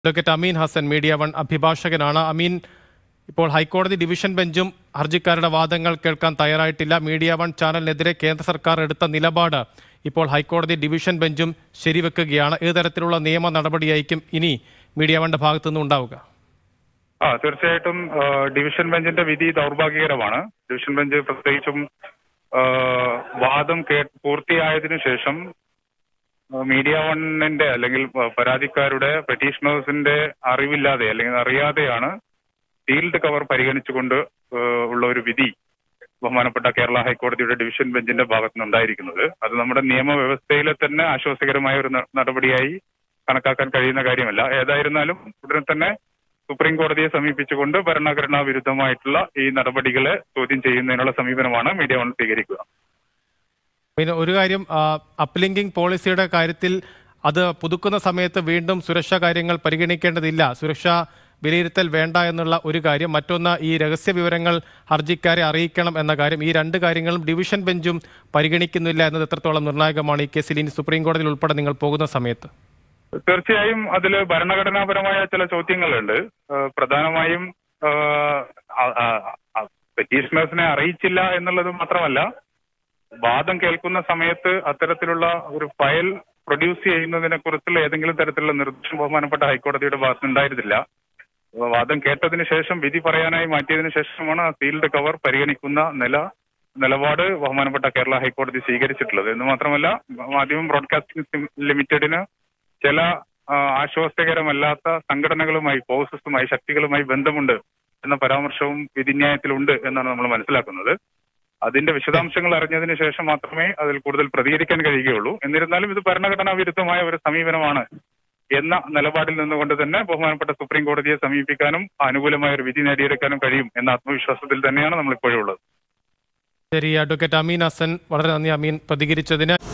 advocate Ameen Hassan media one അഭിഭാഷകനാണ് അമീൻ ഇപ്പോൾ ഹൈക്കോടതി ഡിവിഷൻ ബെഞ്ചും ഹർജിക്കാരുടെ വാദങ്ങൾ കേൾക്കാൻ തയ്യാറായിട്ടില്ല മീഡിയ വൺ ചാനലിനെതിരെ കേന്ദ്ര സർക്കാർ എടുത്ത നിലപാട് ഇപ്പോൾ ഹൈക്കോടതി ഡിവിഷൻ ബെഞ്ചും ശരിവെക്കുകയാണ് ഏത് തരത്തിലുള്ള നിയമ നടപടിയായിരിക്കും ഇനി മീഡിയ വണ്ടെ ഭാഗത്തു നിന്ന് ഉണ്ടാവുക ആ തീർച്ചയായിട്ടും ആ, ഡിവിഷൻ ബെഞ്ചിന്റെ വിധി ദൗർഭാഗ്യകരമാണ് ഡിവിഷൻ ബെഞ്ച് പ്രത്യേകിച്ചും ആ, വാദം കേ പൂർത്തിയായതിനു ശേഷം ആ, മീഡിയ വണ്ണിന്റെ അല്ലെങ്കിൽ പ- പരാതിക്കാരുടെ പെറ്റീഷണേഴ്സിന്റെ അറിവില്ലാതെ അല്ലെങ്കിൽ അറിയാതെയാണ് ഫീൽഡ് കവർ പരിഗണിച്ചുകൊണ്ട് ആ, ഉള്ള ഒരു വിധി ബഹുമാനപ്പെട്ട കേരള ഹൈക്കോടതിയുടെ ഡിവിഷൻ ബെഞ്ചിന്റെ ഭാഗത്തു നിന്നുണ്ടായിരിക്കുന്നത് അത് നമ്മുടെ നിയമവ്യവസ്ഥയിലെ തന്നെ ആശ്വാസകരമായ ഒരു ന- നടപടിയായി കണക്കാക്കാൻ കഴിയുന്ന കാര്യമല്ല ഏതായിരുന്നാലും ഉടനെ തന്നെ സുപ്രീം കോടതിയെ സമീപിച്ചുകൊണ്ട് ഭരണഘടനാ വിരുദ്ധമായിട്ടുള്ള ഈ നടപടികളെ ചോദ്യം ചെയ്യുന്നതിനുള്ള സമീപനമാണ് മീഡിയ വൺ സ്വീകരിക്കുക പിന്നെ ഒരു കാര്യം അപ്ലിങ്കിങ് പോളിസിയുടെ കാര്യത്തിൽ അത് പുതുക്കുന്ന സമയത്ത് വീണ്ടും സുരക്ഷാ കാര്യങ്ങൾ പരിഗണിക്കേണ്ടതില്ല സുരക്ഷാ വിലയിരുത്തൽ വേണ്ട എന്നുള്ള ഒരു കാര്യം മറ്റൊന്ന് ഈ രഹസ്യ വിവരങ്ങൾ ഹർജിക്കാരെ അറിയിക്കണം എന്ന കാര്യം ഈ രണ്ട് കാര്യങ്ങളും ഡിവിഷൻ ബെഞ്ചും പരിഗണിക്കുന്നില്ല എന്നത് എത്രത്തോളം നിർണായകമാണ് ഈ കേസിൽ ഇനി സുപ്രീം കോടതിയിൽ ഉൾപ്പെടെ നിങ്ങൾ പോകുന്ന സമയത്ത് തീർച്ചയായും അതിൽ ഭരണഘടനാപരമായ ചില ചോദ്യങ്ങളുണ്ട് ആ, പ്രധാനമായും പെറ്റീഷണേഴ്സിനെ അറിയിച്ചില്ല എന്നുള്ളത് മാത്രമല്ല വാദം കേൾക്കുന്ന സമയത്ത് അത്തരത്തിലുള്ള ഒരു ഫയൽ പ്രൊഡ്യൂസ് ചെയ്യുന്നതിനെ കുറിച്ചുള്ള ഏതെങ്കിലും തരത്തിലുള്ള നിർദ്ദേശം ബഹുമാനപ്പെട്ട ഹൈക്കോടതിയുടെ ഭാഗത്ത് ഉണ്ടായിരുന്നില്ല വാദം കേട്ടതിന് ശേഷം വിധി പറയാനായി മാറ്റിയതിനു ശേഷമാണ് ആ ഫീൽഡ് കവർ പരിഗണിക്കുന്ന നില നിലപാട് ബഹുമാനപ്പെട്ട കേരള ഹൈക്കോടതി സ്വീകരിച്ചിട്ടുള്ളത് എന്ന് മാത്രമല്ല മാധ്യമം ബ്രോഡ്കാസ്റ്റിംഗ് ലിമിറ്റഡിന് ചില ആ, ആശ്വാസകരമല്ലാത്ത സംഘടനകളുമായി ഫോഴ്സസുമായി ശക്തികളുമായി ബന്ധമുണ്ട് എന്ന പരാമർശവും വിധിന്യായത്തിലുണ്ട് എന്നാണ് നമ്മൾ മനസ്സിലാക്കുന്നത് അതിന്റെ വിശദാംശങ്ങൾ അറിഞ്ഞതിന് ശേഷം മാത്രമേ അതിൽ കൂടുതൽ പ്രതികരിക്കാൻ കഴിയുകയുള്ളൂ എന്നിരുന്നാലും ഇത് ഭരണഘടനാ വിരുദ്ധമായ ഒരു സമീപനമാണ് എന്ന നിലപാടിൽ നിന്നുകൊണ്ട് തന്നെ ബഹുമാനപ്പെട്ട സുപ്രീം കോടതിയെ സമീപിക്കാനും അനുകൂലമായ ഒരു വിധി നേടിയെടുക്കാനും കഴിയും എന്ന ആത്മവിശ്വാസത്തിൽ തന്നെയാണ് നമ്മൾ ഇപ്പോഴുള്ളത് ശരി അഡ്വക്കേറ്റ് അമീൻ ഹസൻ വളരെ നന്ദി അമീൻ പ്രതികരിച്ചതിന്